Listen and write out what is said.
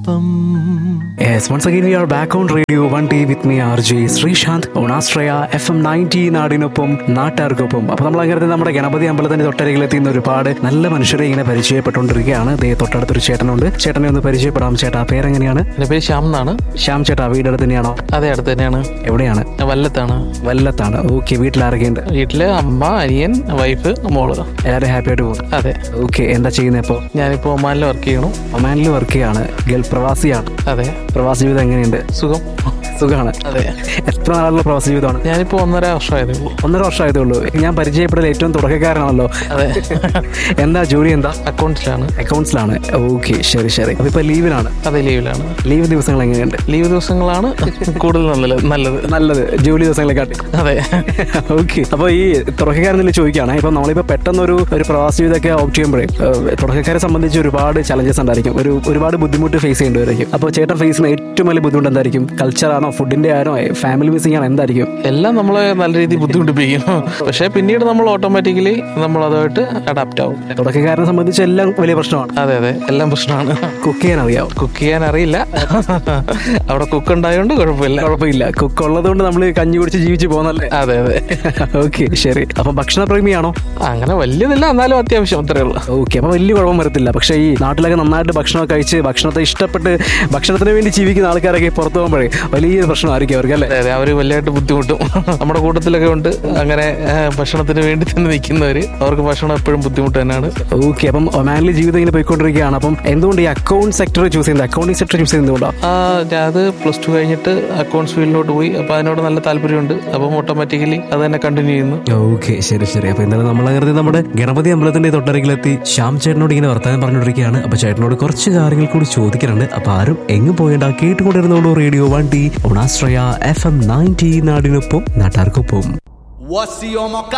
ഒപ്പം Yes, once again we are back on Radio 1D with me RJ Sreesanth on Astraya FM 90 നാടിനൊപ്പം നാട്ടുകാർക്കൊപ്പം അപ്പോൾ നമ്മൾ അങ്ങനെ നമ്മുടെ ഗണപതി അമ്പലത്തിന്റെ തൊട്ടരികിലെത്തിയുന്ന ഒരുപാട് നല്ല മനുഷ്യരെ ഇങ്ങനെ പരിചയപ്പെട്ടുകൊണ്ടിരിക്കുകയാണ് ദേ തൊട്ടടുത്തൊരു ചേട്ടനുണ്ട് ചേട്ടനെ ഒന്ന് പരിചയപ്പെടാം ചേട്ടാ പേരെങ്ങനെയാണ് എൻ്റെ പേര് ശ്യാം എന്നാണ് ശ്യാം ചേട്ടാ വീടടുത്ത് തന്നെയാണോ അതെ അടുത്ത് തന്നെയാണ് എവിടെയാണ് ഞാൻ വല്ലത്താണ് വല്ലത്താണ് ഓക്കെ വീട്ടിൽ ആരൊക്കെയുണ്ട് വീട്ടില് അമ്മ അനിയൻ വൈഫ് മോള് എല്ലാവരും ഹാപ്പി ആയിട്ട് പോകും അതെ ഓക്കെ എന്താ ചെയ്യുന്നത് ഇപ്പോൾ ഞാനിപ്പോൾ ഒമാനിൽ വർക്ക് ചെയ്യണു ഒമാനിൽ വർക്ക് ചെയ്യാണ് ഗൾഫ് പ്രവാസിയാണ് അതെ പ്രവാസി ജീവിതം എങ്ങനെയുണ്ട് സുഖം സുഖമാണ് അതെ എത്ര നാളുള്ള പ്രവാസി ജീവിതമാണ് ഞാനിപ്പോൾ ഒന്നര വർഷമായതേ ഉള്ളൂ ഒന്നര വർഷമായതേ ഉള്ളൂ ഞാൻ പരിചയപ്പെടൽ ഏറ്റവും തുടക്കക്കാരനാണല്ലോ അതെ എന്താ ജോലി എന്താ അക്കൗണ്ട്സിലാണ് അക്കൗണ്ട്സിലാണ് ഓക്കെ ശരി ശരി അപ്പൊ ഇപ്പൊ ലീവിലാണ് അതെ ലീവിലാണ് ലീവ് ദിവസങ്ങൾ എങ്ങനെയുണ്ട് ലീവ് ദിവസങ്ങളാണ് കൂടുതൽ നല്ലത് നല്ലത് നല്ലത് ജോലി ദിവസങ്ങളെ കാട്ടി അതെ ഓക്കെ അപ്പൊ ഈ തുടക്കക്കാരെന്നില്ല ചോദിക്കുകയാണ് ഇപ്പൊ നമ്മളിപ്പോ പെട്ടെന്ന് ഒരു ഒരു പ്രവാസ ജീവിതമൊക്കെ ഓപ്റ്റ് ചെയ്യുമ്പോഴേ ഏഹ്, തുടക്കക്കാരെ സംബന്ധിച്ച് ഒരുപാട് ചലഞ്ചസ് ഉണ്ടായിരിക്കും ഒരു ഒരുപാട് ബുദ്ധിമുട്ട് ഫേസ് ചെയ്യേണ്ടി വരും അപ്പൊ ചേട്ടൻ ഫേസ് ചെയ്യുന്ന ഏറ്റവും വലിയ ബുദ്ധിമുട്ട് എന്തായിരിക്കും കൾച്ചറാണോ ഫുഡിന്റെ ആണോ ഫാമിലി മിസ്സിംഗ് ആണോ എന്തായിരിക്കും എല്ലാം നമ്മളെ നല്ല രീതിയിൽ ബുദ്ധിമുട്ടിപ്പിക്കും പക്ഷേ പിന്നീട് നമ്മൾ ഓട്ടോമാറ്റിക്കലി നമ്മൾ അതുമായിട്ട് അഡാപ്റ്റ് ആവും തുടക്കക്കാരനെ സംബന്ധിച്ച് എല്ലാം വലിയ പ്രശ്നമാണ് അതെ അതെ എല്ലാം പ്രശ്നമാണ് കുക്ക് ചെയ്യാൻ അറിയാവും കുക്ക് ചെയ്യാൻ അറിയില്ല അവിടെ കുക്ക് ഉണ്ടായതുകൊണ്ട് കുഴപ്പമില്ല കുഴപ്പമില്ല കുക്ക് ഉള്ളത് കൊണ്ട് നമ്മൾ കഞ്ഞി കുടിച്ച് ജീവിച്ച് പോകുന്നല്ലേ അതെ അതെ ഓക്കെ ശരി അപ്പൊ ഭക്ഷണപ്രേമിയാണോ അങ്ങനെ വലിയതില്ല എന്നാലും അത്യാവശ്യം അത്രേ ഉള്ളൂ ഓക്കെ അപ്പൊ വലിയ കുഴപ്പം വരത്തില്ല പക്ഷേ ഈ നാട്ടിലൊക്കെ നന്നായിട്ട് ഭക്ഷണമൊക്കെ കഴിച്ച് ഭക്ഷണത്തെ ഇഷ്ടപ്പെട്ട് ഭക്ഷണത്തിന് വേണ്ടി ജീവിക്കുന്ന ആൾക്കാരൊക്കെ പുറത്തു പോകുമ്പോഴേ വലിയ പ്രശ്നമായിരിക്കും അവർക്ക് അല്ലേ അതെ അതെ അവര് വലിയതായിട്ട് ബുദ്ധിമുട്ടും നമ്മുടെ കൂട്ടത്തിലൊക്കെ ഉണ്ട് അങ്ങനെ ആ, ഭക്ഷണത്തിന് വേണ്ടി തന്നെ നിൽക്കുന്നവര് അവർക്ക് ഭക്ഷണം എപ്പോഴും ബുദ്ധിമുട്ട് തന്നെയാണ് ഓക്കെ അപ്പം ഒമാനിലെ ജീവിതം ഇങ്ങനെ പോയിക്കൊണ്ടിരിക്കുകയാണ് അപ്പം എന്തുകൊണ്ട് ഈ അക്കൗണ്ട് സെക്ടർ ചൂസ് ചെയ്യുന്നത് അക്കൗണ്ടിങ് സെക്ടർ ചൂസ് ചെയ്യുന്നതുകൊണ്ടാണ് ആ, ഞാൻ അത് പ്ലസ് ടു കഴിഞ്ഞിട്ട് അക്കൗണ്ട്സ് ഫീൽഡിലോട്ട് പോയി അപ്പൊ അതിനോട് നല്ല താല്പര്യമുണ്ട് അപ്പം ഓട്ടോമാറ്റിക്കലി അത് തന്നെ കണ്ടിന്യൂ ചെയ്യുന്നു ഓക്കെ ശരി ശരി അപ്പൊ എന്തായാലും നമ്മൾ അങ്ങനെ നമ്മുടെ ഗണപതി അമ്പലത്തിന്റെ തൊട്ടരികിലെത്തി ശ്യാം ചേട്ടനോട് ഇങ്ങനെ വർത്തമാനം പറഞ്ഞുകൊണ്ടിരിക്കുകയാണ് അപ്പൊ ചേട്ടനോട് കുറച്ച് കാര്യങ്ങൾ കൂടി ചോദിക്കാനുണ്ട് അപ്പൊ ആരും എങ്ങും പോയേണ്ട കേട്ടുകൊണ്ടിരുന്നോളൂ റേഡിയോ വൺ ടി ഒണാശ്രയ എഫ് എം നയൻറ്റി നാടിനൊപ്പം നാട്ടാർക്കൊപ്പം wasiyomo